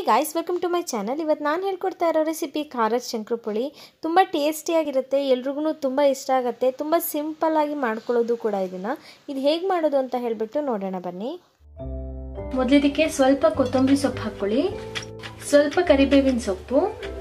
guys welcome to my channel ಇವತ್ತು ನಾನು ಹೇಳ್ಕೊಡ್ತಾ ಇರೋ ರೆಸಿಪಿ ಖಾರದ ಶಂಕರಪುಳಿ ತುಂಬ ಟೇಸ್ಟಿಯಾಗಿರುತ್ತೆ ಎಲ್ರಿಗೂ ತುಂಬ ಇಷ್ಟ ಆಗುತ್ತೆ ತುಂಬ ಸಿಂಪಲ್ಲಾಗಿ ಮಾಡ್ಕೊಳ್ಳೋದು ಕೂಡ ಇದನ್ನು ಇದು ಹೇಗೆ ಮಾಡೋದು ಅಂತ ಹೇಳಿಬಿಟ್ಟು ನೋಡೋಣ ಬನ್ನಿ ಮೊದಲಿದಕ್ಕೆ ಸ್ವಲ್ಪ ಕೊತ್ತಂಬರಿ ಸೊಪ್ಪು ಹಾಕ್ಕೊಳ್ಳಿ ಸ್ವಲ್ಪ ಕರಿಬೇವಿನ ಸೊಪ್ಪು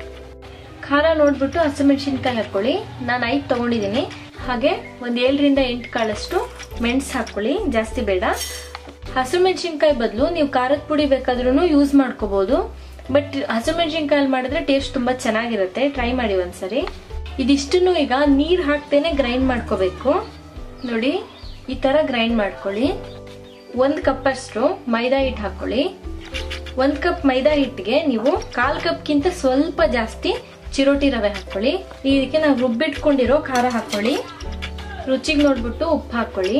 ಖಾರ ನೋಡ್ಬಿಟ್ಟು ಹಸಿಮೆಣಸಿನ್ಕಾಯಿ ಹಾಕ್ಕೊಳ್ಳಿ ನಾನು ಐದು ತೊಗೊಂಡಿದ್ದೀನಿ ಹಾಗೆ ಒಂದು ಏಳರಿಂದ ಎಂಟು ಕಾಳಷ್ಟು ಮೆಣಸು ಹಾಕ್ಕೊಳ್ಳಿ ಜಾಸ್ತಿ ಬೇಡ ಹಸಿಮೆಣಸಿನ್ಕಾಯಿ ಬದಲು ನೀವು ಖಾರದ ಪುಡಿ ಬೇಕಾದ್ರೂ ಯೂಸ್ ಮಾಡ್ಕೋಬಹುದು ಬಟ್ ಹಸಿಮೆಣಸಿನ್ಕಾಯಲ್ಲಿ ಮಾಡಿದ್ರೆ ಟೇಸ್ಟ್ ತುಂಬ ಚೆನ್ನಾಗಿರುತ್ತೆ ಟ್ರೈ ಮಾಡಿ ಒಂದ್ಸರಿ ಇದಿಷ್ಟನ್ನು ಈಗ ನೀರು ಹಾಕ್ತೇನೆ ಗ್ರೈಂಡ್ ಮಾಡ್ಕೋಬೇಕು ನೋಡಿ ಈ ಥರ ಗ್ರೈಂಡ್ ಮಾಡ್ಕೊಳ್ಳಿ ಒಂದು ಕಪ್ಪಷ್ಟು ಮೈದಾ ಹಿಟ್ಟು ಹಾಕೊಳ್ಳಿ ಒಂದು ಕಪ್ ಮೈದಾ ಹಿಟ್ಟಿಗೆ ನೀವು ಕಾಲ್ ಕಪ್ಗಿಂತ ಸ್ವಲ್ಪ ಜಾಸ್ತಿ ಚಿರೋಟಿ ರವೆ ಹಾಕೊಳ್ಳಿ ಇದಕ್ಕೆ ನಾವು ರುಬ್ಬಿಟ್ಕೊಂಡಿರೋ ಖಾರ ಹಾಕೊಳ್ಳಿ ರುಚಿಗೆ ನೋಡ್ಬಿಟ್ಟು ಉಪ್ಪು ಹಾಕೊಳ್ಳಿ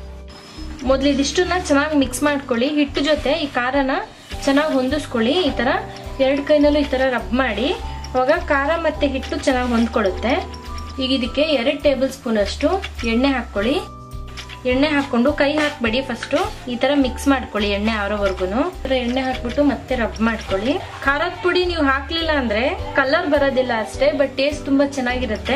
ಮೊದಲು ಇದಿಷ್ಟನ್ನ ಚೆನ್ನಾಗಿ ಮಿಕ್ಸ್ ಮಾಡ್ಕೊಳ್ಳಿ ಹಿಟ್ಟು ಜೊತೆ ಈ ಖಾರನ ಚೆನ್ನಾಗಿ ಹೊಂದಿಸ್ಕೊಳ್ಳಿ ಈ ಥರ ಎರಡು ಕೈನಲ್ಲೂ ಈ ಥರ ರಬ್ ಮಾಡಿ ಅವಾಗ ಖಾರ ಮತ್ತು ಹಿಟ್ಟು ಚೆನ್ನಾಗಿ ಹೊಂದ್ಕೊಳ್ಳುತ್ತೆ ಈಗ ಇದಕ್ಕೆ ಎರಡು ಟೇಬಲ್ ಸ್ಪೂನ್ ಅಷ್ಟು ಎಣ್ಣೆ ಹಾಕ್ಕೊಳ್ಳಿ ಎಣ್ಣೆ ಹಾಕೊಂಡು ಕೈ ಹಾಕ್ಬೇಡಿ ಫಸ್ಟು ಈ ತರ ಮಿಕ್ಸ್ ಮಾಡ್ಕೊಳ್ಳಿ ಎಣ್ಣೆ ಆರೋವರೆಗೂ ಎಣ್ಣೆ ಹಾಕ್ಬಿಟ್ಟು ಮತ್ತೆ ರಬ್ ಮಾಡ್ಕೊಳ್ಳಿ ಖಾರದ ಪುಡಿ ನೀವು ಹಾಕ್ಲಿಲ್ಲ ಅಂದ್ರೆ ಕಲರ್ ಬರೋದಿಲ್ಲ ಅಷ್ಟೇ ಬಟ್ ಟೇಸ್ಟ್ ತುಂಬಾ ಚೆನ್ನಾಗಿರುತ್ತೆ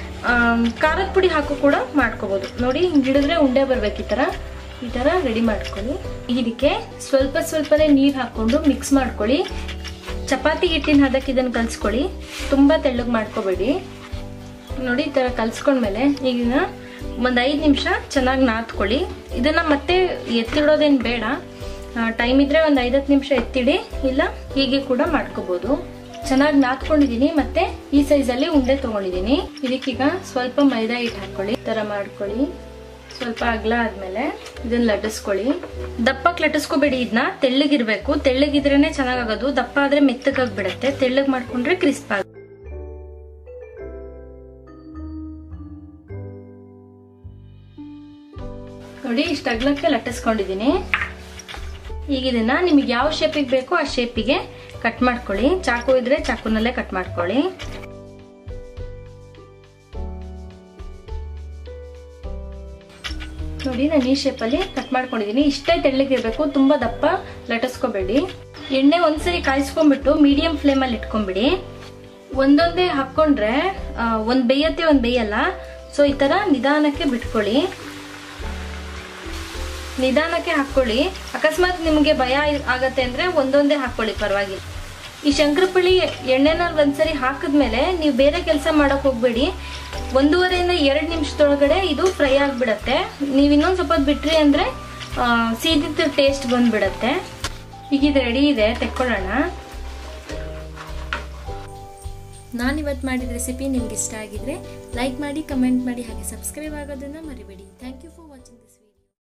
ಖಾರದ ಪುಡಿ ಹಾಕು ಕೂಡ ಮಾಡ್ಕೋಬಹುದು ನೋಡಿ ಹಿಂಗ್ ಹಿಡಿದ್ರೆ ಉಂಡೆ ಬರ್ಬೇಕು ಈ ತರ ಈ ತರ ರೆಡಿ ಮಾಡ್ಕೊಳ್ಳಿ ಇದಕ್ಕೆ ಸ್ವಲ್ಪ ಸ್ವಲ್ಪನೇ ನೀರು ಹಾಕೊಂಡು ಮಿಕ್ಸ್ ಮಾಡ್ಕೊಳ್ಳಿ ಚಪಾತಿ ಹಿಟ್ಟಿನ ಹದಕ್ಕೆ ಇದನ್ನ ಕಲ್ಸ್ಕೊಳ್ಳಿ ತುಂಬಾ ತೆಳ್ಳಗ್ ಮಾಡ್ಕೋಬೇಡಿ ನೋಡಿ ಈ ತರ ಕಲ್ಸ್ಕೊಂಡ್ಮೇಲೆ ಈಗ ಒಂದು ಐದು ನಿಮಿಷ ಚೆನ್ನಾಗಿ ನಾದ್ಕೊಳ್ಳಿ ಇದನ್ನ ಮತ್ತೆ ಎತ್ತಿಡೋದೇನು ಬೇಡ ಟೈಮ್ ಇದ್ರೆ ಒಂದು ಐದತ್ತು ನಿಮಿಷ ಎತ್ತಿಡಿ ಇಲ್ಲ ಹೀಗೆ ಕೂಡ ಮಾಡ್ಕೋಬಹುದು ಚೆನ್ನಾಗಿ ನಾದ್ಕೊಂಡಿದ್ದೀನಿ ಮತ್ತೆ ಈ ಸೈಜಲ್ಲಿ ಉಂಡೆ ತಗೊಂಡಿದ್ದೀನಿ ಇದಕ್ಕೀಗ ಸ್ವಲ್ಪ ಮೈದಾ ಹಿಟ್ಟು ಹಾಕೊಳ್ಳಿ ತರ ಮಾಡ್ಕೊಳ್ಳಿ ಸ್ವಲ್ಪ ಅಗ್ಲ ಆದ್ಮೇಲೆ ಇದನ್ನ ಲಟ್ಟಿಸ್ಕೊಳ್ಳಿ ದಪ್ಪಕ್ಕೆ ಲಟ್ಟಿಸ್ಕೋಬೇಡಿ ಇದನ್ನ ತೆಳ್ಳಗಿರ್ಬೇಕು ತೆಳ್ಳಗಿದ್ರೇನೆ ಚೆನ್ನಾಗಾಗೋದು ದಪ್ಪ ಆದ್ರೆ ಮೆತ್ತಗಾಗ್ಬಿಡತ್ತೆ ತೆಳ್ಳಗ್ ಮಾಡ್ಕೊಂಡ್ರೆ ಕ್ರಿಸ್ಪ್ ಆಗ ನೋಡಿ ಇಷ್ಟು ಅಗ್ಲಕ್ಕೆ ಲಟ್ಟಿಸ್ಕೊಂಡಿದ್ದೀನಿ ಈಗ ಇದನ್ನ ನಿಮಗೆ ಯಾವ ಶೇಪಿಗೆ ಬೇಕೋ ಆ ಶೇಪಿಗೆ ಕಟ್ ಮಾಡ್ಕೊಳ್ಳಿ ಚಾಕು ಇದ್ರೆ ಚಾಕುನಲ್ಲೇ ಕಟ್ ಮಾಡ್ಕೊಳ್ಳಿ ನೋಡಿ ನಾನು ಈ ಶೇಪಲ್ಲಿ ಕಟ್ ಮಾಡ್ಕೊಂಡಿದ್ದೀನಿ ಇಷ್ಟೇ ತೆಳ್ಳಗಿರ್ಬೇಕು ತುಂಬಾ ದಪ್ಪ ಲಟ್ಟಿಸ್ಕೋಬೇಡಿ ಎಣ್ಣೆ ಒಂದ್ಸರಿ ಕಾಯಿಸ್ಕೊಂಡ್ಬಿಟ್ಟು ಮೀಡಿಯಂ ಫ್ಲೇಮಲ್ಲಿ ಇಟ್ಕೊಂಡ್ಬಿಡಿ ಒಂದೊಂದೇ ಹಾಕೊಂಡ್ರೆ ಒಂದ್ ಬೇಯತ್ತೆ ಒಂದ್ ಬೇಯಲ್ಲ ಸೊ ಈ ತರ ನಿಧಾನಕ್ಕೆ ಬಿಟ್ಕೊಳ್ಳಿ ನಿಧಾನಕ್ಕೆ ಹಾಕೊಳ್ಳಿ ಅಕಸ್ಮಾತ್ ನಿಮಗೆ ಭಯ ಆಗತ್ತೆ ಅಂದ್ರೆ ಒಂದೊಂದೇ ಹಾಕೊಳ್ಳಿ ಪರವಾಗಿಲ್ಲ ಈ ಶಂಕರಪಳ್ಳಿ ಎಣ್ಣೆನಲ್ಲಿ ಒಂದ್ಸರಿ ಹಾಕಿದ್ಮೇಲೆ ನೀವು ಬೇರೆ ಕೆಲಸ ಮಾಡಕ್ ಹೋಗ್ಬೇಡಿ ಒಂದೂವರೆಯಿಂದ ಎರಡು ನಿಮಿಷದೊಳಗಡೆ ಇದು ಫ್ರೈ ಆಗಿಬಿಡತ್ತೆ ನೀವು ಇನ್ನೊಂದು ಸ್ವಲ್ಪ ಬಿಟ್ರಿ ಅಂದ್ರೆ ಸೀದಿದ್ದ ಟೇಸ್ಟ್ ಬಂದ್ಬಿಡತ್ತೆ ಈಗ ಇದು ರೆಡಿ ಇದೆ ತೆಕ್ಕೊಳ್ಳೋಣ ನಾನಿವತ್ತು ಮಾಡಿದ ರೆಸಿಪಿ ನಿಮ್ಗೆ ಇಷ್ಟ ಆಗಿದ್ರೆ ಲೈಕ್ ಮಾಡಿ ಕಮೆಂಟ್ ಮಾಡಿ ಹಾಗೆ ಸಬ್ಸ್ಕ್ರೈಬ್ ಆಗೋದನ್ನು ಮರಿಬೇಡಿ thank you for watching this